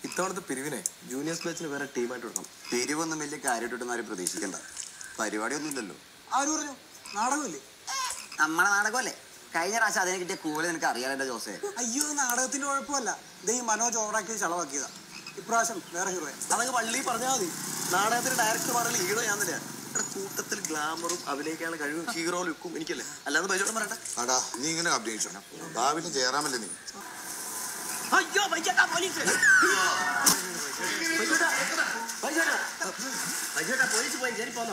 ഇത്തവണത്തെ പിരിവിനെ ജൂനിയേഴ്സ് ബാച്ചിന് വേറെ ടീമായിട്ട് വിടണം പിരിവൊന്നും വലിയ കാര്യമായിട്ടൊന്നും ആരും പ്രതീക്ഷിക്കണ്ട പരിപാടിയൊന്നും ഇല്ലല്ലോ ആര് പറഞ്ഞു നാടകമില്ലേ നമ്മളെ നാടകമല്ലേ കഴിഞ്ഞ പ്രാവശ്യം അതിന് കിട്ടിയ കൂല നിനക്ക് അറിയാലോ ജോസേ അയ്യോ നാടകത്തിന്റെ കുഴപ്പമല്ല ഇത് ഈ മനോജ് ഓവറാക്കി ചെലവാക്കിയതാ ഇപ്രാവശ്യം വേറെ ഹീറോയാ അതങ്ങ് പള്ളി പറഞ്ഞാൽ മതി നാടകത്തിന് ഡയറക്ടർ പറഞ്ഞാൽ ഹീറോ ഞാൻ തന്നെയാ എടാ കൂട്ടത്തിൽ ഗ്ലാമറും അഭിനയിക്കാനുള്ള കഴിവും ഹീറോ ലുക്കും എനിക്കല്ലേ അല്ലാതെ ബൈജോട്ടം പറയട്ടെ അടാ നീ ഇങ്ങനെ അഭിനയിച്ചോ ഭാവിയിൽ ചേരാമല്ലേ നീ അയ്യോ ബൈജോട്ടാ പോലീസ് ബൈജോട്ടാ ബൈജോട്ടാ ബൈജോട്ടാ പോലീസ് പോയി കയറി പോന്നോ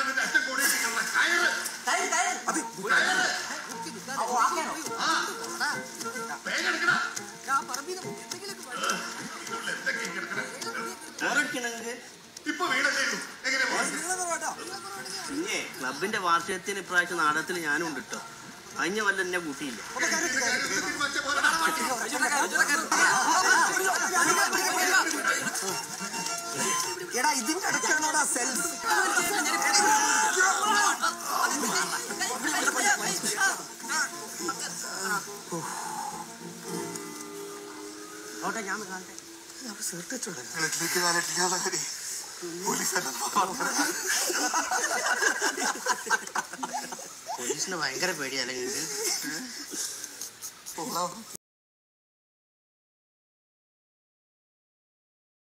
പിന്നെ ക്ലബിന്റെ വാർഷികത്തിന് ഇപ്രാവശ്യം നാടകത്തിൽ ഞാനും ഉണ്ട് കേട്ടോ അഞ്ഞ വല്ല എന്നെ കൂട്ടിയില്ല എടാ ഇതിന്റെ അടുക്കാണോടാ സെൽഫ് ഓട്ടെ ഞാൻ കാണട്ടെ പോലീസിന് ഭയങ്കര പേടിയല്ലേ നിങ്ങൾക്ക്